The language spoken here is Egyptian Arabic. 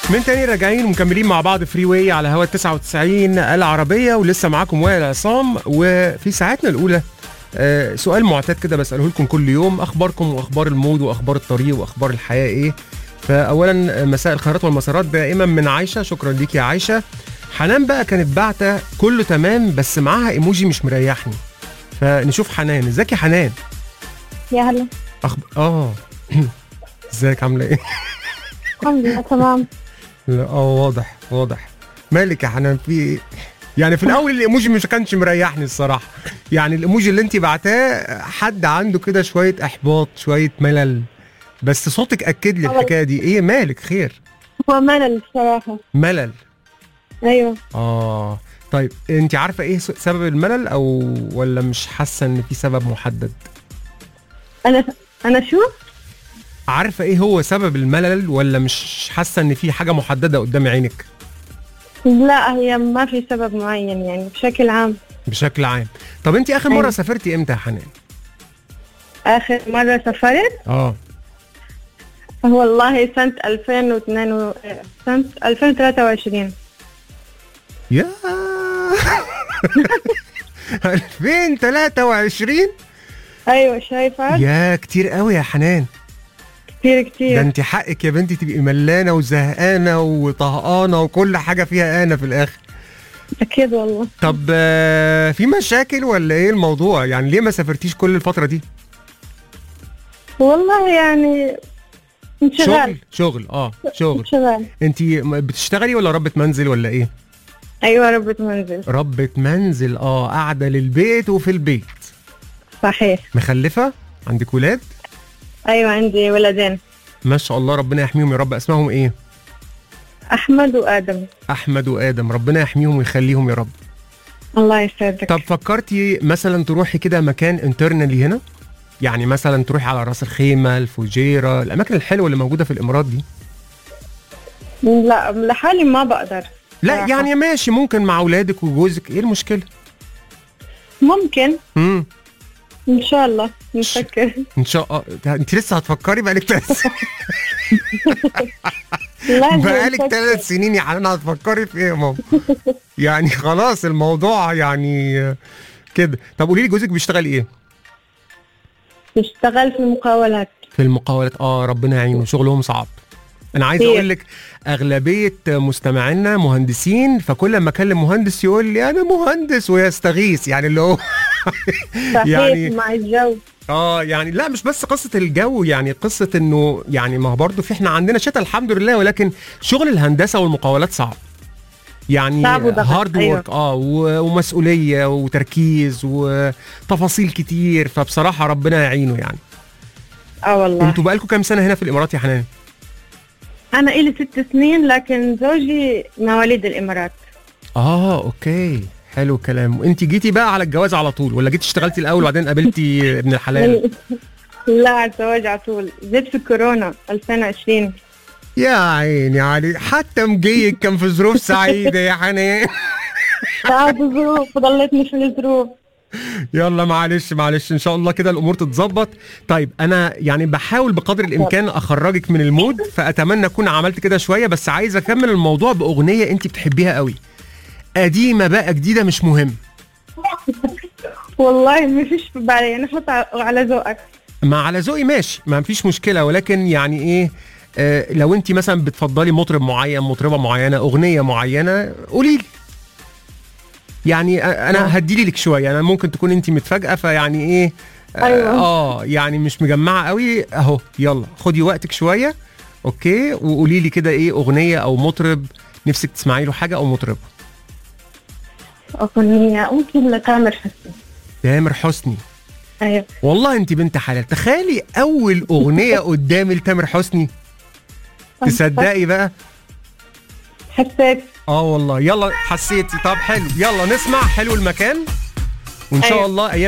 من تاني راجعين ومكملين مع بعض فري واي على هوا 99 العربيه ولسه معاكم وائل عصام وفي ساعتنا الاولى آه، سؤال معتاد كده بساله لكم كل يوم اخباركم واخبار المود واخبار الطريق واخبار الحياه ايه فاولا مساء الخيرات والمسارات دائما من عايشه شكرا ليك يا عايشه حنان بقى كانت باعته كله تمام بس معاها ايموجي مش مريحني فنشوف حنان ازيك يا حنان يا هلا أخب... اه ازيك عامله ايه الحمد لله تمام لا اه واضح واضح مالك يا حنان في ايه يعني في الاول الايموجي مش كانش مريحني الصراحه يعني الايموجي اللي انت بعتاه حد عنده كده شويه احباط شويه ملل بس صوتك اكد لي الحكايه دي ايه مالك خير هو ملل الصراحة ملل أيوه اه طيب انت عارفه ايه س- سبب الملل او ولا مش حاسه ان في سبب محدد أنا أنا شو؟ عارفه ايه هو سبب الملل ولا مش حاسه ان في حاجه محدده قدام عينك لا هي ما في سبب معين يعني بشكل عام بشكل عام طب انت اخر مره أيوة. سافرتي امتى يا حنان آخر مرة سافرت اه والله سنة 2002 و... سنة 2023 يا 2023 أيوه شايفة يا كتير قوي يا حنان كتير ده كتير انت حقك يا بنتي تبقي ملانه وزهقانه وطهقانه وكل حاجه فيها انا في الاخر أكيد والله طب آه، في مشاكل ولا ايه الموضوع يعني ليه ما سافرتيش كل الفتره دي والله يعني انشغال شغل شغل اه شغل انشغال انت بتشتغلي ولا ربة منزل ولا ايه أيوه ربة منزل ربة منزل اه قاعده للبيت وفي البيت صحيح مخلفه عندك ولاد أيوه عندي ولدين ما شاء الله ربنا يحميهم يا رب اسمائهم ايه أحمد وآدم احمد وادم ربنا يحميهم ويخليهم يا رب الله يسعدك طب فكرتي مثلا تروحي كده مكان انترنالي هنا يعني مثلا تروحي على راس الخيمه الفجيره الاماكن الحلوه اللي موجوده في الامارات دي لا لحالي ما بقدر لا صراحة. يعني ماشي ممكن مع اولادك وجوزك ايه المشكله ممكن امم ان شاء الله نفكر ان شاء الله انت لسه هتفكري بقالك ثلاث لازم بقالك نفكر. ثلاث سنين يا حنان هتفكري في ايه يا ماما يعني خلاص الموضوع يعني كده طب قولي لي جوزك بيشتغل ايه نشتغل في المقاولات في المقاولات اه ربنا يعينه شغلهم صعب انا عايز كتير. اقول لك اغلبيه مستمعينا مهندسين فكل ما اكلم مهندس يقول لي انا مهندس ويستغيث يعني اللي هو صحيح يعني- مع الجو اه يعني لا مش بس قصه الجو يعني قصه انه يعني ما هو برضه في احنا عندنا شتاء الحمد لله ولكن شغل الهندسه والمقاولات صعب يعني صعب وضغط، هارد أيوة. ورك اه و- ومسؤوليه وتركيز وتفاصيل كتير فبصراحه ربنا يعينه يعني اه والله انتوا بقالكم كام سنه هنا في الامارات يا حنان انا الي ست سنين لكن زوجي مواليد الامارات اه اوكي حلو الكلام وانت جيتي بقى على الجواز على طول ولا جيتي اشتغلتي الاول وبعدين قابلتي ابن الحلال لا الزواج على طول جيت في كورونا 2020 يا عيني علي حتى مجيك كان في ظروف سعيده يا حنان بعد ظروف ضلتني في الظروف يلا معلش معلش ان شاء الله كده الامور تتظبط طيب انا يعني بحاول بقدر الامكان اخرجك من المود فاتمنى اكون عملت كده شويه بس عايز اكمل الموضوع باغنيه انت بتحبيها قوي قديمه بقى جديده مش مهم والله ما فيش في بالي يعني حط على ذوقك ما على ذوقي ماشي ما فيش مشكله ولكن يعني ايه آه لو انت مثلا بتفضلي مطرب معين مطربه معينه اغنيه معينه قولي لي يعني آه، انا هديلي لك شويه انا ممكن تكون انت متفاجئه فيعني ايه آه, أيوة. اه يعني مش مجمعه قوي اهو يلا خدي وقتك شويه اوكي وقولي لي كده ايه اغنيه او مطرب نفسك تسمعي له حاجه او مطرب اغنيه ممكن لتامر حسني تامر حسني ايوه والله انت بنت حلال تخيلي اول اغنيه قدامي لتامر حسني تصدقي بقى حسيت اه والله يلا حسيتي طب حلو يلا نسمع حلو المكان وان شاء أيوة. الله ايام